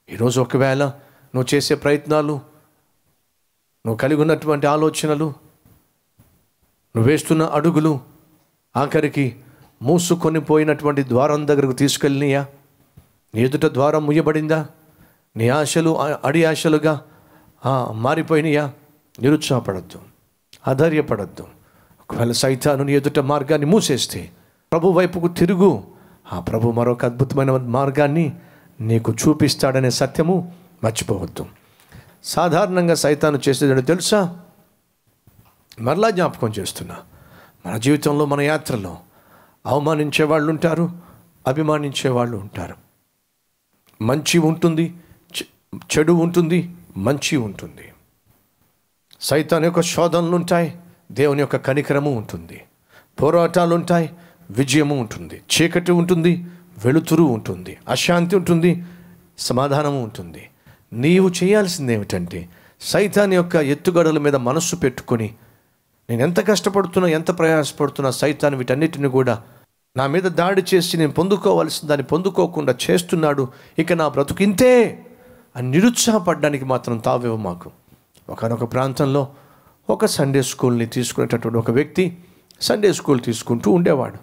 ఈరోజు ఒకవేళ నువ్వు చేసే ప్రయత్నాలు నువ్వు కలిగి ఉన్నటువంటి ఆలోచనలు నువ్వు వేస్తున్న అడుగులు ఆఖరికి మూసుకొని పోయినటువంటి ద్వారం దగ్గరకు తీసుకెళ్ళినయా నీ ఎదుట ద్వారం ముయ్యబడిందా నీ ఆశలు ఆ- అడి ఆశలుగా ఆ, మారిపోయినాయా నిరుత్సాహపడద్దు ఆధైర్యపడద్దు ఒకవేళ సైతాను నీ ఎదుట మార్గాన్ని మూసేస్తే ప్రభు వైపుకు తిరుగు ఆ ప్రభు మరొక అద్భుతమైన మార్గాన్ని నీకు చూపిస్తాడనే సత్యము మర్చిపోవద్దు సాధారణంగా సైతాను చేసేదని తెలుసా మరలా జ్ఞాపకం చేస్తున్నా మన జీవితంలో మన యాత్రలో అవమానించే వాళ్ళు ఉంటారు అభిమానించే వాళ్ళు ఉంటారు మంచి ఉంటుంది చె- చెడు ఉంటుంది మంచి ఉంటుంది సైతాన్ యొక్క శోధనలు ఉంటాయి దేవుని యొక్క కనికరము ఉంటుంది పోరాటాలు ఉంటాయి విజయము ఉంటుంది చీకటి ఉంటుంది వెలుతురు ఉంటుంది అశాంతి ఉంటుంది సమాధానము ఉంటుంది నీవు చేయాల్సింది ఏమిటంటే సైతాన్ యొక్క ఎత్తుగడల మీద మనస్సు పెట్టుకొని నేను ఎంత కష్టపడుతున్నా ఎంత ప్రయాసపడుతున్నా సైతాన్ వీటన్నిటిని కూడా నా మీద దాడి చేసి నేను పొందుకోవాల్సిన దాన్ని పొందుకోకుండా చేస్తున్నాడు ఇక నా బ్రతుకు ఇంతే అని నిరుత్సాహపడడానికి మాత్రం తావేవో మాకు ఒకనొక ప్రాంతంలో ఒక సండే స్కూల్ని తీసుకునేటటువంటి ఒక వ్యక్తి సండే స్కూల్ తీసుకుంటూ ఉండేవాడు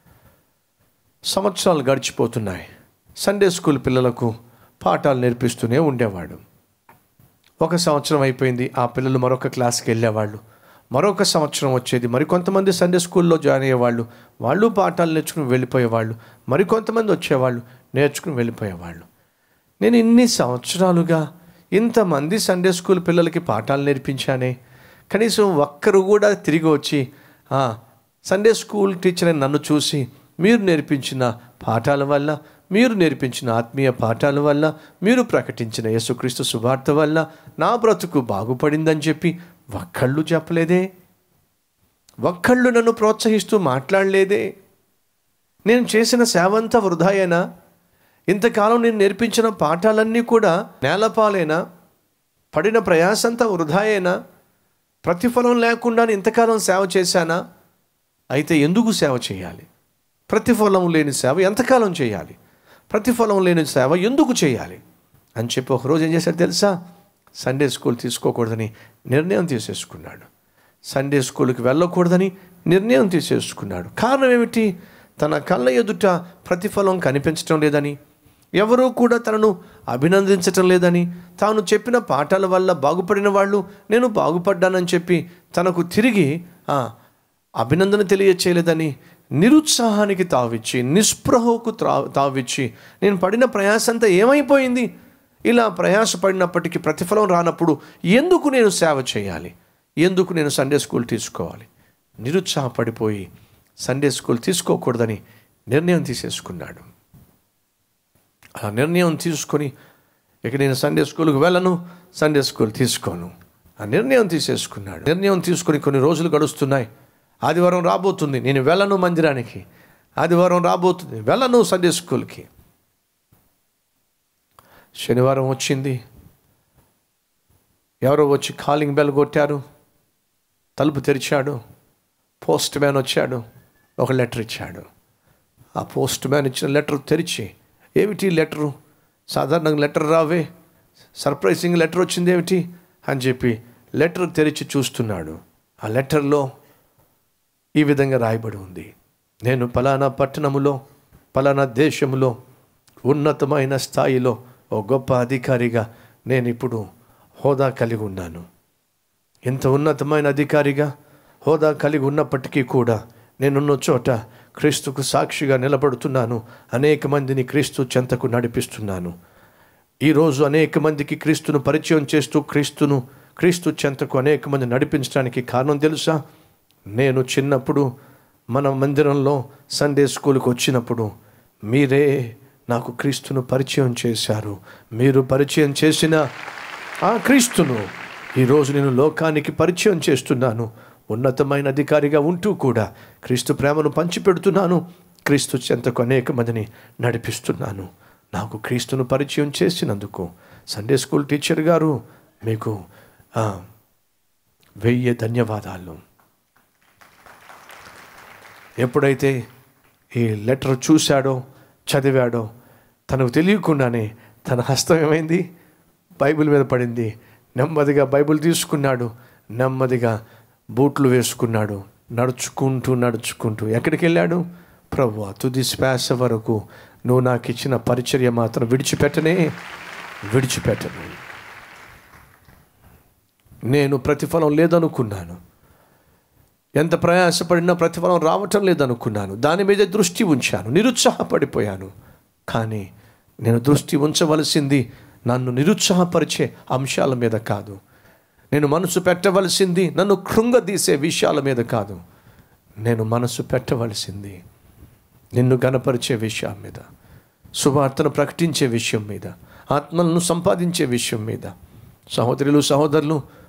సంవత్సరాలు గడిచిపోతున్నాయి సండే స్కూల్ పిల్లలకు పాఠాలు నేర్పిస్తూనే ఉండేవాడు ఒక సంవత్సరం అయిపోయింది ఆ పిల్లలు మరొక క్లాస్కి వెళ్ళేవాళ్ళు మరొక సంవత్సరం వచ్చేది మరికొంతమంది సండే స్కూల్లో జాయిన్ అయ్యేవాళ్ళు వాళ్ళు పాఠాలు నేర్చుకుని వెళ్ళిపోయేవాళ్ళు మరికొంతమంది వచ్చేవాళ్ళు నేర్చుకుని వెళ్ళిపోయేవాళ్ళు నేను ఇన్ని సంవత్సరాలుగా ఇంతమంది సండే స్కూల్ పిల్లలకి పాఠాలు నేర్పించానే కనీసం ఒక్కరు కూడా తిరిగి వచ్చి "ఆ, సండే స్కూల్ టీచర్ అని నన్ను చూసి మీరు నేర్పించిన పాఠాల వల్ల మీరు నేర్పించిన ఆత్మీయ పాఠాల వల్ల మీరు ప్రకటించిన యేసుక్రీస్తు సువార్త వల్ల నా బ్రతుకు బాగుపడిందని చెప్పి ఒక్కళ్ళు చెప్పలేదే ఒక్కళ్ళు నన్ను ప్రోత్సహిస్తూ మాట్లాడలేదే నేను చేసిన సేవ అంతా వృధాయేనా ఇంతకాలం నేను నేర్పించిన పాఠాలన్నీ కూడా నేలపాలేనా పడిన ప్రయాసంతా వృధాయేనా ప్రతిఫలం లేకుండా ఇంతకాలం సేవ చేశానా అయితే ఎందుకు సేవ చేయాలి ప్రతిఫలం లేని సేవ ఎంతకాలం చేయాలి ప్రతిఫలం లేని సేవ ఎందుకు చేయాలి అని చెప్పి ఒకరోజు ఏం చేశాడు తెలుసా సండే స్కూల్ తీసుకోకూడదని నిర్ణయం తీసేసుకున్నాడు సండే స్కూల్కి వెళ్ళకూడదని నిర్ణయం తీసేసుకున్నాడు కారణం ఏమిటి తన కళ్ళ ఎదుట ప్రతిఫలం కనిపించటం లేదని ఎవరూ కూడా తనను అభినందించటం లేదని తాను చెప్పిన పాఠాల వల్ల బాగుపడిన వాళ్ళు నేను బాగుపడ్డానని చెప్పి తనకు తిరిగి ఆ, అభినందన తెలియచేయలేదని నిరుత్సాహానికి తావిచ్చి నిస్పృహకు త్రా తావిచ్చి నేను పడిన ప్రయాసంతా ఏమైపోయింది ఇలా ప్రయాసపడినప్పటికీ ప్రతిఫలం రానప్పుడు ఎందుకు నేను సేవ చేయాలి ఎందుకు నేను సండే స్కూల్ తీసుకోవాలి నిరుత్సాహపడిపోయి సండే స్కూల్ తీసుకోకూడదని నిర్ణయం తీసేసుకున్నాడు ఆ నిర్ణయం తీసుకొని ఇక నేను సండే స్కూల్కి వెళ్ళను సండే స్కూల్ తీసుకోను ఆ నిర్ణయం తీసేసుకున్నాడు నిర్ణయం తీసుకొని కొన్ని రోజులు గడుస్తున్నాయి ఆదివారం రాబోతుంది నేను వెళ్ళను మందిరానికి ఆదివారం రాబోతుంది వెళ్ళను సండే స్కూల్కి శనివారం వచ్చింది ఎవరో వచ్చి కాలింగ్ బెల్ కొట్టారు తలుపు తెరిచాడు పోస్ట్ మ్యాన్ వచ్చాడు ఒక లెటర్ ఇచ్చాడు ఆ పోస్ట్ మ్యాన్ ఇచ్చిన లెటర్ తెరిచి ఏమిటి లెటరు సాధారణంగా లెటర్ రావే సర్ప్రైజింగ్ లెటర్ వచ్చింది ఏమిటి అని చెప్పి లెటర్ తెరిచి చూస్తున్నాడు ఆ లెటర్లో ఈ విధంగా రాయబడి ఉంది నేను పలానా పట్టణములో పలానా దేశములో ఉన్నతమైన స్థాయిలో ఓ గొప్ప అధికారిగా నేను ఇప్పుడు హోదా కలిగి ఉన్నాను ఇంత ఉన్నతమైన అధికారిగా హోదా కలిగి ఉన్నప్పటికీ కూడా నేనున్న చోట క్రీస్తుకు సాక్షిగా నిలబడుతున్నాను అనేక మందిని క్రీస్తు చెంతకు నడిపిస్తున్నాను ఈరోజు అనేక మందికి క్రీస్తును పరిచయం చేస్తూ క్రీస్తును క్రీస్తు చెంతకు అనేక మంది నడిపించడానికి కారణం తెలుసా నేను చిన్నప్పుడు మన మందిరంలో సండే స్కూల్కి వచ్చినప్పుడు మీరే నాకు క్రీస్తును పరిచయం చేశారు మీరు పరిచయం చేసిన ఆ క్రీస్తును ఈరోజు నేను లోకానికి పరిచయం చేస్తున్నాను ఉన్నతమైన అధికారిగా ఉంటూ కూడా క్రీస్తు ప్రేమను పంచిపెడుతున్నాను క్రీస్తు చెంతకు అనేక మందిని నడిపిస్తున్నాను నాకు క్రీస్తును పరిచయం చేసినందుకు సండే స్కూల్ టీచర్ గారు మీకు ఆ, వెయ్యి ధన్యవాదాలు ఎప్పుడైతే ఈ లెటర్ చూశాడో చదివాడో తనకు తెలియకుండానే తన హస్తం ఏమైంది బైబిల్ మీద పడింది నెమ్మదిగా బైబిల్ తీసుకున్నాడు నెమ్మదిగా బూట్లు వేసుకున్నాడు నడుచుకుంటూ నడుచుకుంటూ ఎక్కడికి వెళ్ళాడు ప్రభు తుది శ్వాస వరకు నువ్వు నాకు ఇచ్చిన పరిచర్య మాత్రం విడిచిపెట్టనే విడిచిపెట్టను నేను ప్రతిఫలం లేదనుకున్నాను ఎంత ప్రయాసపడినా ప్రతిఫలం రావటం లేదనుకున్నాను దాని మీద దృష్టి ఉంచాను నిరుత్సాహపడిపోయాను కానీ నేను దృష్టి ఉంచవలసింది నన్ను నిరుత్సాహపరిచే అంశాల మీద కాదు నేను మనసు పెట్టవలసింది నన్ను కృంగదీసే విషయాల మీద కాదు నేను మనసు పెట్టవలసింది నిన్ను గనపరిచే విషయం మీద సువార్తను ప్రకటించే విషయం మీద ఆత్మలను సంపాదించే విషయం మీద సహోదరులు సహోదరులు